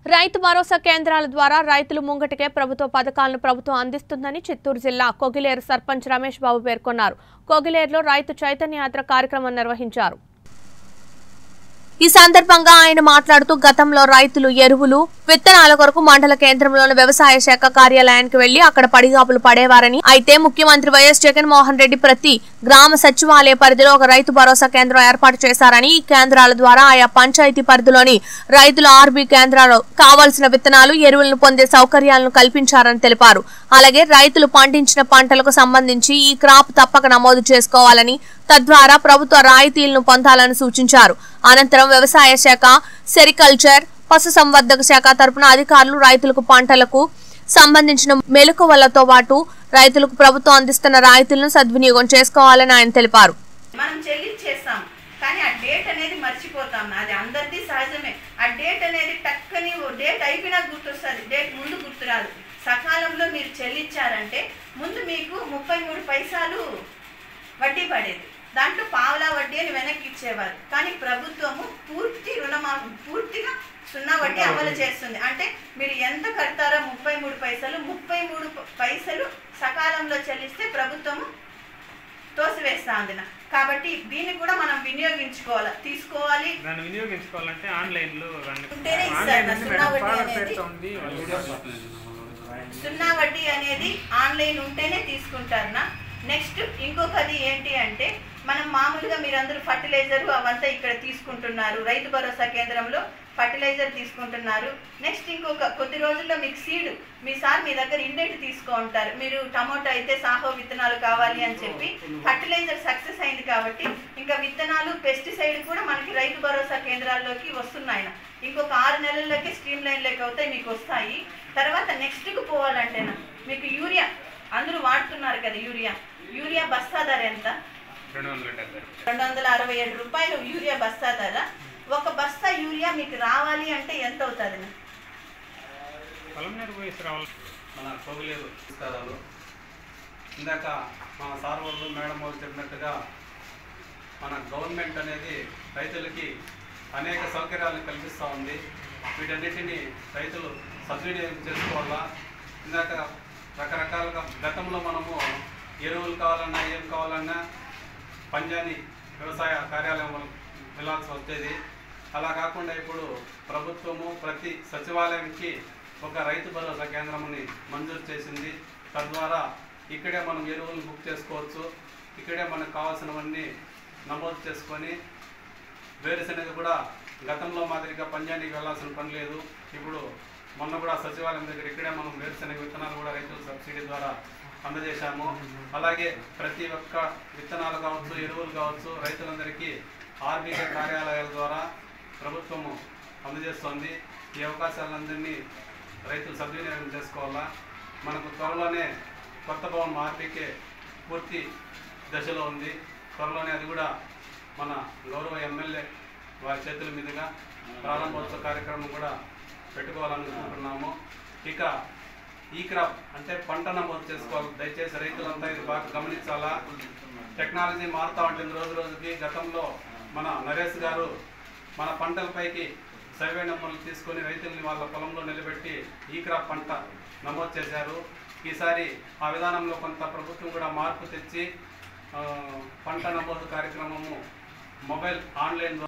రైతు భరోసా కేంద్రాల ద్వారా రైతులు ముంగటికే ప్రభుత్వ పథకాలను ప్రభుత్వం అందిస్తుందని చిత్తూరు జిల్లా కొగిలేరు సర్పంచ్ రమేష్ బాబు పేర్కొన్నారు కొగిలేరులో రైతు చైతన్య యాత్ర కార్యక్రమం నిర్వహించారు ఈ సందర్భంగా ఆయన మాట్లాడుతూ గతంలో రైతులు ఎరువులు విత్తనాల కొరకు మండల కేంద్రంలోని వ్యవసాయ శాఖ కార్యాలయానికి వెళ్లి అక్కడ పడిగాపులు పడేవారని అయితే ముఖ్యమంత్రి వైఎస్ జగన్మోహన్ రెడ్డి ప్రతి గ్రామ సచివాలయ పరిధిలో ఒక రైతు భరోసా కేంద్రం ఏర్పాటు చేశారని ఈ కేంద్రాల ద్వారా ఆయా పంచాయతీ పరిధిలోని రైతుల ఆర్బీ కేంద్రాలు కావాల్సిన విత్తనాలు ఎరువులను పొందే సౌకర్యాలను కల్పించారని తెలిపారు అలాగే రైతులు పండించిన పంటలకు సంబంధించి ఈ క్రాప్ తప్పక నమోదు చేసుకోవాలని తద్వారా ప్రభుత్వ రాయితీలను పొందాలని సూచించారు అనంతరం వ్యవసాయ శాఖ సెరికల్చర్ పశుసంవర్ధక శాఖ తరపున అధికారులు రైతులకు పంటలకు సంబంధించిన మెలకువలతో పాటు రైతులకు ప్రభుత్వం అందిస్తున్న రాయితీలను సద్వినియోగం చేసుకోవాలని ఆయన తెలిపారు మనం చెల్లించేస్తాం కానీ ఆ డేట్ అనేది మర్చిపోతాం అది అందరిది సహజమే ఆ డేట్ అనేది టక్కని ఓ డేట్ అయిపోయినా గుర్తొస్తుంది డేట్ ముందు గుర్తురాదు సకాలంలో మీరు చెల్లించారంటే ముందు మీకు ముప్పై మూడు పైసలు వడ్డీ పడేది దాంట్లో పావలా వడ్డీ అని వెనక్కి ఇచ్చేవారు కానీ ప్రభుత్వము పూర్తి రుణమా పూర్తిగా సున్నా వడ్డీ అమలు చేస్తుంది అంటే మీరు ఎంత కడతారో ముప్పై మూడు పైసలు ముప్పై మూడు పైసలు సకాలంలో చెల్లిస్తే ప్రభుత్వము తోసివేస్తా ఉంది నా. కాబట్టి దీన్ని కూడా మనం వినియోగించుకోవాలి తీసుకోవాలి దాన్ని వినియోగించుకోవాలంటే ఆన్లైన్ లో ఉంటేనే ఇస్తారు ఆన్లైన్ నా ఉంది సున్నా మేడం వడ్డీ ఫారెస్ట్ అనేది. రేట్తో ఉంది సున్నా వడ్డీ అనేది ఆన్లైన్ ఉంటేనే తీసుకుంటారు నా నెక్స్ట్ ఇంకొకది ఏంటి అంటే మనం మామూలుగా మీరందరూ ఫర్టిలైజర్ అవంతా ఇక్కడ తీసుకుంటున్నారు రైతు భరోసా కేంద్రంలో ఫర్టిలైజర్ తీసుకుంటున్నారు నెక్స్ట్ ఇంకొక కొద్ది రోజుల్లో మీకు సీడ్ మీ సార్ మీ దగ్గర ఇండెంట్ తీసుకో ఉంటారు మీరు టమోటా అయితే సాహో విత్తనాలు కావాలి అని చెప్పి ఫర్టిలైజర్ సక్సెస్ అయింది కాబట్టి ఇంకా విత్తనాలు పెస్టిసైడ్ కూడా మనకి రైతు భరోసా కేంద్రాల్లోకి వస్తున్నాయి ఇంకొక ఆరు నెలల్లోకి స్ట్రీమ్ లైన్లోకి అవుతాయి మీకు వస్తాయి తర్వాత నెక్స్ట్కి పోవాలంటేనా మీకు యూరియా అందరూ వాడుతున్నారు కదా యూరియా యూరియా బస్తా ధర ఎంత రెండు వందల డెబ్బై రెండు వందల అరవై ఏడు రూపాయలు యూరియా బస్తా ధర ఒక బస్తా యూరియా మీకు రావాలి అంటే ఎంత అవుతుంది పొలం నీరు పోయి రావాలి మన కోగిలేరు నమస్కారాలు ఇందాక మన సార్ వాళ్ళు మేడం వాళ్ళు చెప్పినట్టుగా మన గవర్నమెంట్ అనేది రైతులకి అనేక సౌకర్యాలను కల్పిస్తూ ఉంది వీటన్నిటిని రైతులు సద్వినియోగం చేసుకోవాలా ఇందాక రకరకాలుగా గతంలో మనము ఎరువులు కావాలన్నా ఏం కావాలన్నా పంజాని వ్యవసాయ కార్యాలయం వెళ్ళాల్సి వచ్చేది అలా కాకుండా ఇప్పుడు ప్రభుత్వము ప్రతి సచివాలయంకి ఒక రైతు భరోసా కేంద్రముని మంజూరు చేసింది తద్వారా ఇక్కడే మనం ఎరువులు బుక్ చేసుకోవచ్చు ఇక్కడే మనకు కావాల్సినవన్నీ నమోదు చేసుకొని వేరుశనగ కూడా గతంలో మాదిరిగా పంజానికి వెళ్ళాల్సిన పని లేదు ఇప్పుడు మొన్న కూడా సచివాలయం దగ్గర ఇక్కడే మనం వేరుశనగ విత్తనాలు కూడా రైతుల సబ్సిడీ ద్వారా అందజేశాము అలాగే ప్రతి ఒక్క విత్తనాలు కావచ్చు ఎరువులు కావచ్చు రైతులందరికీ ఆర్బీకే కార్యాలయాల ద్వారా ప్రభుత్వము అందజేస్తోంది ఈ అవకాశాలందరినీ రైతులు సద్వినియోగం చేసుకోవాలా మనకు త్వరలోనే కొత్త భవనం ఆర్బీకే పూర్తి దశలో ఉంది త్వరలోనే అది కూడా మన గౌరవ ఎమ్మెల్యే వారి చేతుల మీదుగా ప్రారంభోత్సవ కార్యక్రమం కూడా పెట్టుకోవాలనుకుంటున్నాము ఇక ఈ క్రాప్ అంటే పంట నమోదు చేసుకోవాలి దయచేసి రైతులంతా ఇది బాగా గమనించాలా టెక్నాలజీ మారుతూ ఉంటుంది రోజు రోజుకి గతంలో మన నరేష్ గారు మన పంటలపైకి సర్వే నెంబర్లు తీసుకొని రైతుల్ని వాళ్ళ పొలంలో నిలబెట్టి ఈ క్రాప్ పంట నమోదు చేశారు ఈసారి ఆ విధానంలో కొంత ప్రభుత్వం కూడా మార్పు తెచ్చి ఆ, పంట నమోదు కార్యక్రమము మొబైల్ ఆన్లైన్ ద్వారా